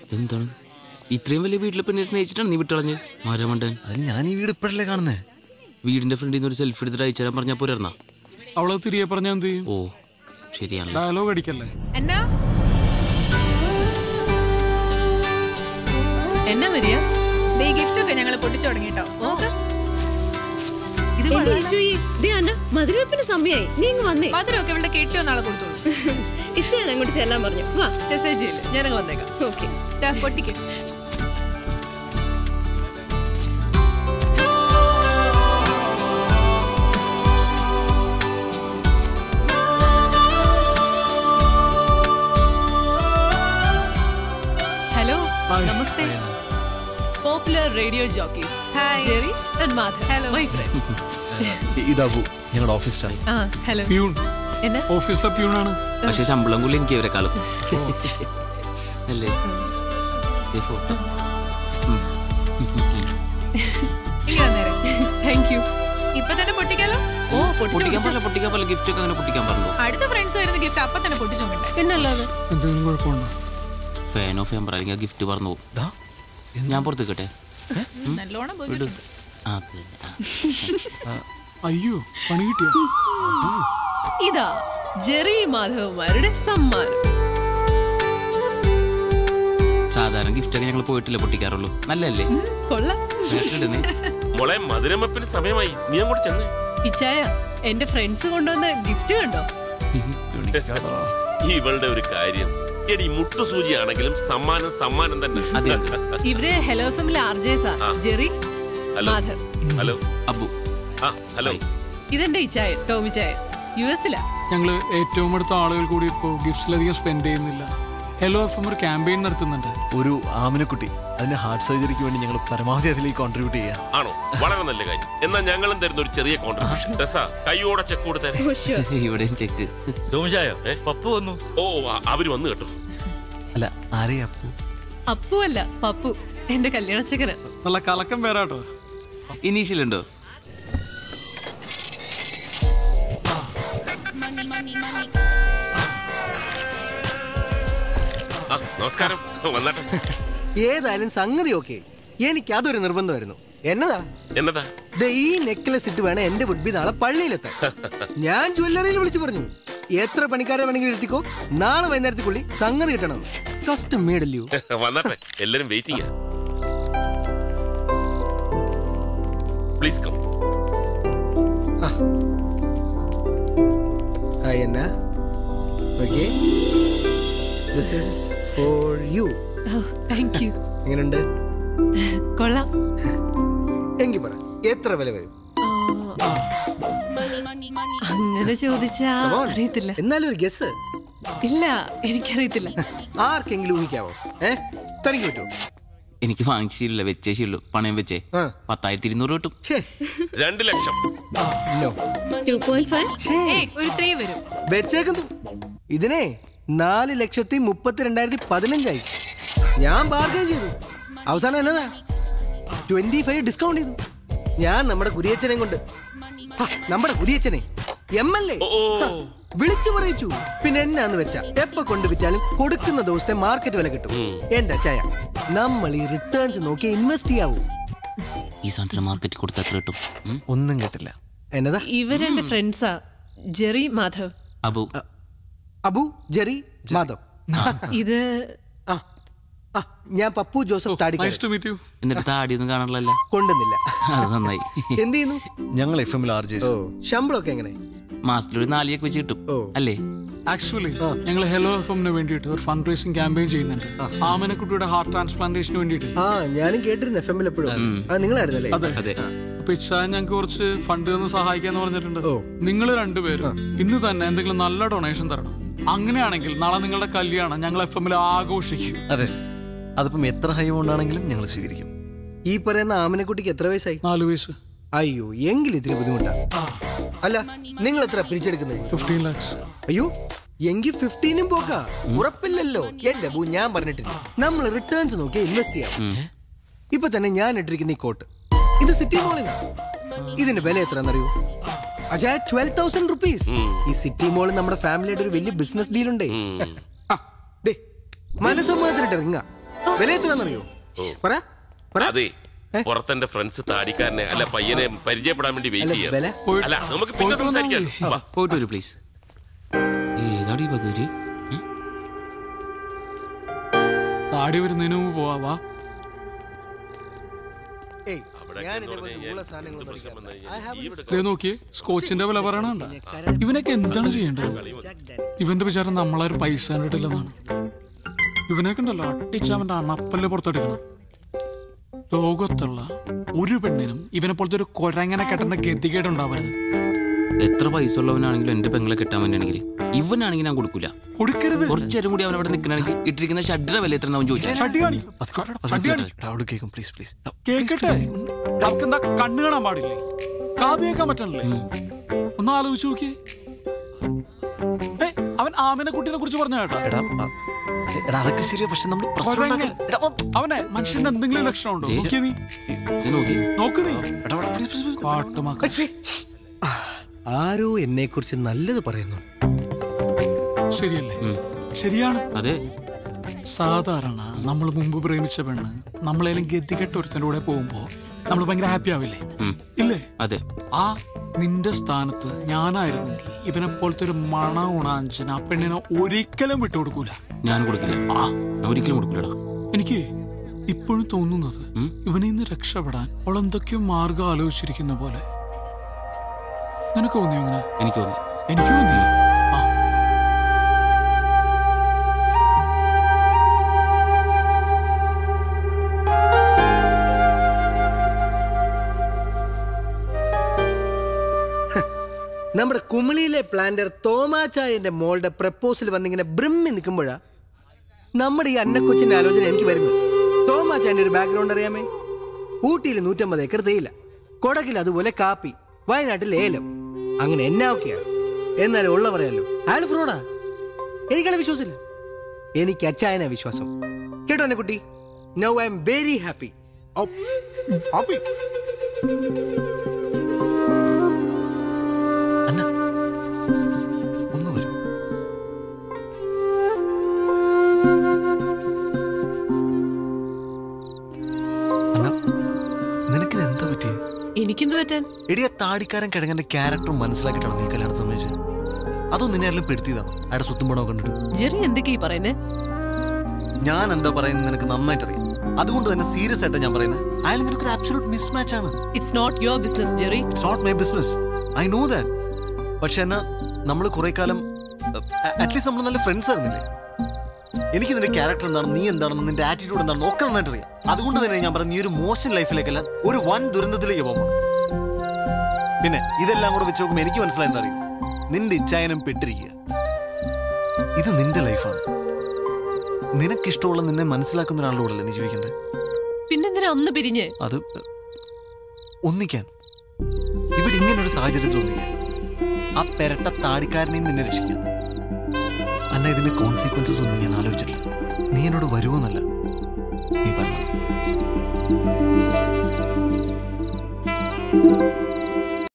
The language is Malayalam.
എന്താണ് ഇത്രയും വലിയ വീട്ടിലെ പെണ്ണെ സ്നേഹിച്ചിട്ടാണ് നീ വിട്ടളഞ്ഞ് മരമണ്ടൻ അതിന് ഞാൻ ഈ വീട് ഇപ്പോഴല്ലേ കാണുന്നേ വീടിന്റെ ഫ്രണ്ടിൽ നിന്ന് ഒരു സെൽഫി എടുത്തിട്ട് അയച്ചു തരാൻ പറഞ്ഞാൽ പോരാ അവളെ തിരികെ പറഞ്ഞാൽ എന്ത് ചെയ്യും ഓ ശരിയാണല്ലോ ഡയലോഗ് അടിക്കല്ലേ എന്നാ എന്നാ വരിക ദേ ഗിഫ്റ്റ് ഒക്കെ ഞങ്ങൾ പൊട്ടിച്ചു തുടങ്ങിട്ടോ നോക്ക് ഇത് എന്റെ ഈശോയെ, ദേ അന്ന മധുരവെപ്പിന് സമയായി നീ ഇങ്ങ് വന്നേ മധുരമൊക്കെ ഇവിടെ കെട്ടിയോ നാളെ കൊടുത്തോളൂ ഇച്ച ഞാൻ അങ്ങോട്ട് ചെല്ലാൻ പറഞ്ഞു വാ മെസ്സേജ് ചെയ്യില്ല ഞാനങ്ങ് വന്നേക്കാം ഓക്കെ ദാ, പൊട്ടിക്ക് ഹലോ Hi. നമസ്തേ popular radio jockeys hi Jerry and Madhav Hello. My friends ഇതാബു ഞങ്ങളുടെ ഓഫീസ് സ്റ്റാഫ് ആ ഹലോ പ്യൂൺ എന്നാ ഓഫീസിലെ പ്യൂണാണ് പക്ഷെ ശമ്പളം കൂടി എനിക്ക് ഇവരെക്കാളും അല്ലേ ദേ photo. ഇനി വന്നേരം താങ്ക് യു ഇപ്പൊ തന്നെ പൊട്ടിക്കാലോ ഓ പൊട്ടിച്ചു പൊട്ടിക്കാൻ പോലെ പൊട്ടിക്കാൻ പോലെ ഗിഫ്റ്റ് ഒക്കെ അങ്ങനെ പൊട്ടിക്കാൻ പറഞ്ഞു അടുത്ത ഫ്രണ്ട്സ് വരുന്ന ഗിഫ്റ്റ് അപ്പൊ തന്നെ പൊട്ടിച്ചു നോക്കണ്ടേ പിന്നല്ലാതെ എന്തെങ്കിലും കുഴപ്പമുണ്ടോ ഫാൻ ഓഫ് ചെയ്യാൻ അല്ലെങ്കിൽ ഗിഫ്റ്റ് പറഞ്ഞു പോകും ഞാൻ പുറത്തേക്കട്ടെ നല്ലോണം പോയി വിട് അത് ആ. അയ്യോ പണി കിട്ടിയോ ഇതാ ജെറി മാധവന്മാരുടെ സമ്മാനം സാധാരണ ഗിഫ്റ്റ് ഒക്കെ ഞങ്ങൾ പോയിട്ടില്ല പൊട്ടിക്കാറുള്ളൂ നല്ലല്ലേ കൊള്ളാം ഇടുന്നേ മോളെ മധുരമപ്പിന് സമയമായി നീ അങ്ങോട്ട് ചെന്നേ ഇച്ചായ എന്റെ ഫ്രണ്ട്സ് കൊണ്ടുവന്ന ഗിഫ്റ്റ് കണ്ടോ ഇവളുടെ ഒരു കാര്യം എടി മുട്ടുസൂചിയാണെങ്കിലും സമ്മാനം സമ്മാനം തന്നെ അതെ അതെ ഇവര് ഹലോ ഫാമിലി ആർജേസാ Jerry hello Madhav hello Abu ആ ഹലോ ഇതെന്റെ ഇച്ചായ ടോമി ചായ യു എസിലാ ഞങ്ങള് ഏറ്റവും അടുത്ത ആളുകൾ കൂടി ഇപ്പോൾ ഗിഫ്റ്റ്സിലധികം സ്പെൻഡ് ചെയ്യുന്നില്ല ഹെലോ എഫ് എം ഒരു ക്യാമ്പയിൻ നടത്തുന്നുണ്ട് ഒരു ആമിനക്കുട്ടി അതിന്റെ ഹാർട്ട് സർജറിക്ക് വേണ്ടി ഞങ്ങൾ പരമാവധി അതിലേക്ക് കോൺട്രിബ്യൂട്ട് ചെയ്യാം ആണോ വളരെ നല്ല കാര്യം എന്നാൽ ഞങ്ങളും തരുന്ന ഒരു ചെറിയ കോൺട്രിബ്യൂഷൻ രസ കൈയോടെ ചെക്ക് കൊടുത്തേ ഇവിടെയും ചെക്ക് തോമശായോ പപ്പു വന്നു ഓ ആ, അവര് വന്നു കേട്ടോ അല്ല ആരെയാ അപ്പു അപ്പു അല്ല പപ്പു എന്റെ കല്യാണച്ചക്കന നല്ല കലക്കം പേരാട്ടോ ഇനീഷ്യൽ ഉണ്ടോ ആ നമസ്കാരം വന്നാട്ടെ ഏതായാലും സംഗതി ഓക്കെ എനിക്ക് അതൊരു നിർബന്ധമായിരുന്നു എന്നതാ എന്നതാ ദേ ഈ നെക്ലസ് ഇട്ട് വേണം എന്റെ വുഡ്ബി നാളെ പള്ളിയിലെത്താൻ ഞാൻ ജ്വല്ലറിയിൽ വിളിച്ചു പറഞ്ഞു എത്ര പണിക്കാരെ വേണമെങ്കിലും എടുത്തിക്കോ നാളെ വൈകുന്നേരത്തേക്കുള്ളി സംഗതി കിട്ടണം കസ്റ്റം മേഡല്ലോ വന്നാട്ടെ എല്ലാരും വെയിറ്റിംഗ് പ്ലീസ് കം ഹായ് എന്നാ okay this is for you thank you എങ്ങനെയുണ്ട് കൊള്ളാം എങ്കി പറ എത്ര വില വരും അങ്ങനെ ചോദിച്ചാ Come on. അറിയത്തില്ല എന്നാലും ഒരു ഗസ് ഇല്ല എനിക്കറിയത്തില്ല ആർക്കെങ്കിലും ഊഹിക്കാവോ ഏ തനിക്ക് പറ്റുമോ എനിക്ക് വാങ്ങിച്ചില്ല വെച്ചേ ശീലു പണയം വെച്ചേ ആ. പത്തായിരത്തി ഇരുന്നൂറ് കിട്ടും ഛേ രണ്ട് ലക്ഷം നോ ടു പോയിന്റ് ഫൈവ് ഛേ ഏയ് ഒരു ത്രീ വരും വെച്ചേക്കുന്നു ഇതിനെ നാല് ലക്ഷത്തി മുപ്പത്തി രണ്ടായിരത്തി പതിനഞ്ചായി ഞാൻ ബാർഗൈൻ ചെയ്തു അവസാനം എന്നതാ ട്വന്റി ഫൈവ് ഡിസ്കൗണ്ട് ചെയ്തു ഞാൻ നമ്മുടെ കുരിയച്ചനെ കൊണ്ട് ഹ, നമ്മുടെ കുരിയച്ചനെ എം എൽ എ ഓ, ഓ. വിളിച്ചു പറയിച്ചു പിന്നെ എന്നാന്ന് വെച്ചാ എപ്പ കൊണ്ട് വിറ്റാലും കൊടുക്കുന്ന ദിവസത്തെ മാർക്കറ്റ് വില കിട്ടും എന്റെ അച്ചായ നമ്മൾ ഈ റിട്ടേൺസ് നോക്കി ഇൻവെസ്റ്റ് ചെയ്യാവൂ ഈ സാധനം മാർക്കറ്റിൽ കൊടുത്താൽ എത്ര കിട്ടും ഉം? ഒന്നും കേട്ടില്ല എന്നതാ ഇവരെന്റെ ഫ്രണ്ട്സാ ജെറി മാധവ് അബു അബു ജെറി മാധവ് ഇത് ആ ആ ഞാൻ പപ്പു ജോസഫ് താടി നൈസ് ടു മീറ്റ് യു എന്നിട്ട് താടിയൊന്നും കാണാനുള്ള കൊണ്ടുന്നില്ല അത് നന്നായി എന്ത് ചെയ്യുന്നു ഞങ്ങൾ എഫ് എമ്മിൽ ആർ ജെ ഓ ശമ്പളമൊക്കെ എങ്ങനെ മാസത്തിൽ ഒരു നാലിയൊക്കെ വെച്ച് കിട്ടും ഓ. അല്ലേ ആക്ച്വലി ഞങ്ങൾ ഹെലോ എഫ് എമ്മിന് വേണ്ടിയിട്ട് ഒരു ഫണ്ട് റേസിംഗ് ക്യാമ്പയിൻ ചെയ്യുന്നുണ്ട് ആമനക്കുട്ടിയുടെ ഹാർട്ട് ട്രാൻസ്പ്ലാന്റേഷന് വേണ്ടിയിട്ട് ആ ഞാനും കേട്ടിരുന്നു എഫ് എമ്മിൽ എപ്പോഴും ആ നിങ്ങളായിരുന്നല്ലേ അതെ അതെ അപ്പൊ ഇച്ചാൻ ഞങ്ങൾക്ക് കുറച്ച് ഫണ്ട് തന്ന് സഹായിക്കാന്ന് പറഞ്ഞിട്ടുണ്ട് ഓ. നിങ്ങൾ രണ്ടുപേരും ഇന്ന് തന്നെ എന്തെങ്കിലും നല്ല ഡൊണേഷൻ തരണം അങ്ങനെയാണെങ്കിൽ നാളെ നിങ്ങളുടെ കല്യാണം ഞങ്ങൾ എഫ് എമ്മിൽ ആഘോഷിക്കും അതെ അതിപ്പം എത്ര ഹൈ കൊണ്ടാണെങ്കിലും ഞങ്ങൾ സ്വീകരിക്കും ഈ പറയുന്ന ആമനക്കുട്ടിക്ക് എത്ര വയസ്സായി നാല് വയസ്സ് അയ്യോ എങ്കിൽ ഇത്തിരി ബുദ്ധിമുട്ടാ അല്ല നിങ്ങൾ എത്ര പിരിച്ചെടുക്കുന്നത് ഫിഫ്റ്റീൻ ലാക്സ് അയ്യോ എങ്കിൽ ഫിഫ്റ്റീനും പോക്കാ ഉറപ്പില്ലല്ലോ എന്റെ ബൂ ഞാൻ പറഞ്ഞിട്ടില്ല നമ്മൾ റിട്ടേൺസ് നോക്കി ഇൻവെസ്റ്റ് ചെയ്യാം ഇപ്പൊ തന്നെ ഞാൻ ഇട്ടിരിക്കുന്ന ഈ കോട്ട് ഇത് സിറ്റി മോളിൽ ഇതിന്റെ വില എത്രയാണെന്നറിയോ അജാ ട്വൽവ് തൗസൻഡ് റുപ്പീസ് ഈ സിറ്റി മോളിൽ നമ്മുടെ ഫാമിലിയുടെ ഒരു വലിയ ബിസിനസ് ഡീൽ ഉണ്ടേ ആ, ദേ, മനസ്സമ്മതത്തിനിട്ട് റിങ്ങ വില എത്രയാണെന്നറിയോ പറ പറ അതെ പുറത്തെന്റെ ഫ്രണ്ട്സ് താടിക്കാരനെ അല്ല പയ്യനെ പരിചയപ്പെടാൻ വേണ്ടി വെയിറ്റ് അല്ല, വില? ചെയ്യാം അല്ല നമുക്ക് പിന്നെ പോയിട്ട് വന്നാ സംസാരിക്കാം മതി. വാ. പോയിട്ട് വരൂ പ്ലീസ് ഏതാടി ഈ ബദൂരി ഏ? താടി വരുന്നതിന് മുമ്പ് പോവാ വാ ഏയ് അവിടെ ഞാൻ എന്ന് പറഞ്ഞു ഇതേപോലത്തെ കഴിഞ്ഞാൽ ഉള്ള സാധനങ്ങൾ എന്ത് പ്രശ്നം വന്നു I have കഴിഞ്ഞാൽ ദേ നോക്കിയേ സ്കോച്ചിന്റെ വില പറയണണ്ട ഇവനൊക്കെ എന്താണ് ചെയ്യേണ്ടത് ഇവന്റെ വിചാരം നമ്മളാരും പൈസ കണ്ടിട്ടില്ലെന്നാണ് ഇവനൊക്കെ ഉണ്ടല്ലോ അട്ടിച്ച് അവന്റെ അണപ്പല്ല് പുറത്തെടുക്കണം ലോകത്തുള്ള ഒരു പെണ്ണിനും ഇവനെ പോലത്തെ ഒരു കൊരങ്ങനെ കെട്ടേണ്ട ഗതികേട് ഉണ്ടാവരുത് എത്ര പൈസ ഉള്ളവനാണെങ്കിലും എന്റെ പെങ്ങളെ കിട്ടാൻ വേണ്ടിയാണെങ്കിൽ ഇവനാണെങ്കിൽ ഞാൻ കൊടുക്കൂല കൊടുക്കരുത് കുറച്ചു നേരം കൂടി അവൻ അവിടെ നിൽക്കണമെങ്കിൽ ഇട്ടിരിക്കുന്ന ഷഡ്ഡ വില എത്ര അവൻ ചോദിച്ചാൽ ഷട്ടി കാണിക്കും ഷട്ടി കാണിക്കും അവിടെ കേൾക്കും പ്ലീസ് പ്ലീസ് കേക്കട്ടെ എന്താ കണ്ണ് കാണാൻ പാടില്ലേ കാത് കേൾക്കാൻ പറ്റണില്ലേ ഒന്ന് ആലോചിച്ച് നോക്കിയേ ഏ, അവൻ ആമിനെ കുട്ടീനെ കുറിച്ച് പറഞ്ഞ കേട്ടോ എടാ ആ, എടാ അതൊക്കെ ശരിയാ പക്ഷെ നമ്മൾ പ്രശ്നം കൊരങ്ങൻ. ഉണ്ടാക്കരുത്. എടാ, ഓ, അവനെ മനുഷ്യന്റെ എന്തെങ്കിലും ലക്ഷണം ഉണ്ടോ നോക്കിയേ നീ നീ നോക്കി നോക്ക് നീ എടാ, എടാ, please, please, please. കാട്ടുമാക്ക ആരോ എന്നെ കുറിച്ച് നല്ലത് പറയുന്നു ശരിയല്ലേ ഉം. ശരിയാണ് അതെ സാധാരണ നമ്മൾ മുമ്പ് പ്രേമിച്ച പെണ്ണ് നമ്മളേലും ഗതികെട്ട ഒരുത്തൻ്റെ കൂടെ പോകുമ്പോ നമ്മൾ ഭയങ്കര ഹാപ്പി ആവില്ലേ ഉം. ഇല്ലേ അതെ ആ നിന്റെ സ്ഥാനത്ത് ഞാനായിരുന്നെങ്കിൽ ഇവനെ പോലത്തെ ഒരു മണ ഉണാഞ്ചന ആ പെണ്ണിനെ ഒരിക്കലും വിട്ടുകൊടുക്കൂല ഞാൻ കൊടുക്കില്ല ആ ഞാൻ ഒരിക്കലും കൊടുക്കില്ലടാ എനിക്ക് ഇപ്പോഴും തോന്നുന്നത് ഉം? ഇവനിൽ നിന്ന് രക്ഷപ്പെടാൻ അവൾ എന്തൊക്കെയോ മാർഗം ആലോചിച്ചിരിക്കുന്ന പോലെ നിനക്ക് തോന്നിയോ അങ്ങനെ എനിക്ക് തോന്നി എനിക്ക് തോന്നി ആ നമ്മുടെ കുമിളിയിലെ പ്ലാന്റർ തോമാച്ചായന്റെ മോളുടെ പ്രപ്പോസൽ വന്നിങ്ങനെ ബ്രിമ്മി നിൽക്കുമ്പോഴാ നമ്മുടെ ഈ അന്നക്കൊച്ചിന്റെ ആലോചന എനിക്ക് വരുന്നത് തോമാച്ചായന്റെ ഒരു ബാക്ക്ഗ്രൗണ്ട് അറിയാമേ ഊട്ടിയിൽ നൂറ്റമ്പത് ഏക്കർ തേയില കൊടകിൽ അതുപോലെ കാപ്പി വയനാട്ടിൽ ഏലം അങ്ങനെ എന്നാ ഒക്കെയാ എന്നാലും ഉള്ള പറയാലോ അയാൾ ഫ്രോഡാ എനിക്കയാളെ വിശ്വാസമില്ല എനിക്ക് അച്ചായന വിശ്വാസം കേട്ടോ എന്നെ കുട്ടി now I am very happy happy Anna ഒന്ന് വരൂ അന്ന നിനക്കിത് എന്താ പറ്റിയേ എനിക്കെന്ത് പറ്റാൻ എടിയ താടിക്കാരൻ കിഴങ്ങന്റെ ക്യാരക്ടർ മനസ്സിലാക്കിയിട്ടാണ് നീ കല്യാണം സമ്മതിച്ചത് അതോ നിന്നെ ആരെങ്കിലും പെടുത്തിയതാണ് അയാളുടെ സ്വത്തും പണമൊക്കെ കണ്ടിട്ട് ജെറി എന്തൊക്കെയാ ഈ പറയുന്നേ ഞാൻ എന്താ പറയുന്നത് നിനക്ക് നന്നായിട്ട് അറിയാം അതുകൊണ്ട് തന്നെ സീരിയസ് ആയിട്ട് ഞാൻ പറയുന്നത് അയാൾ നിനക്കൊരു ആബ്സൊല്യൂട്ട് മിസ് മാച്ച് ആണ് it's not your business Jerry it's not my business I know that പക്ഷെ എന്നാ നമ്മൾ കുറെ കാലം അറ്റ്ലീസ്റ്റ് നമ്മൾ നല്ല ഫ്രണ്ട്സ് ആയിരുന്നില്ലേ എനിക്ക് നിന്റെ ക്യാരക്ടർ എന്താണ് നീ എന്താണെന്ന് നിന്റെ ആറ്റിറ്റ്യൂഡ് എന്താണെന്ന് ഒക്കെ നന്നായിട്ട് അറിയാം അതുകൊണ്ട് തന്നെ ഞാൻ പറഞ്ഞു നീ ഒരു മോശം ലൈഫിലേക്കല്ല ഒരു വൻ ദുരന്തത്തിലേക്ക് പോകുമ്പോൾ പിന്നെ ഇതെല്ലാം കൂടെ വെച്ച് നോക്കുമ്പോൾ എനിക്ക് മനസ്സിലായി എന്താ അറിയും നിന്റെ ഇച്ഛായനം പെട്ടിരിക്കുക ഇത് നിന്റെ ലൈഫാണ് നിനക്കിഷ്ടമുള്ള നിന്നെ മനസ്സിലാക്കുന്ന ഒരാളുടെ കൂടെ നീ ജീവിക്കണ്ടേ പിന്നെന്തിനാ അന്ന് പിരിഞ്ഞ് അത് ഒന്നിക്കാൻ ഇവിടെ ഇങ്ങനെ ഒരു സാഹചര്യത്തിൽ ഒന്നിക്കാൻ ആ പെരട്ട താടിക്കാരനെയും നിന്നെ രക്ഷിക്കാം അന്ന ഇതിന്റെ കോൺസിക്വൻസസ് ഒന്നും ഞാൻ ആലോചിച്ചിട്ടില്ല നീ എന്നോട് വരുമോന്നല്ല നീ പറഞ്ഞു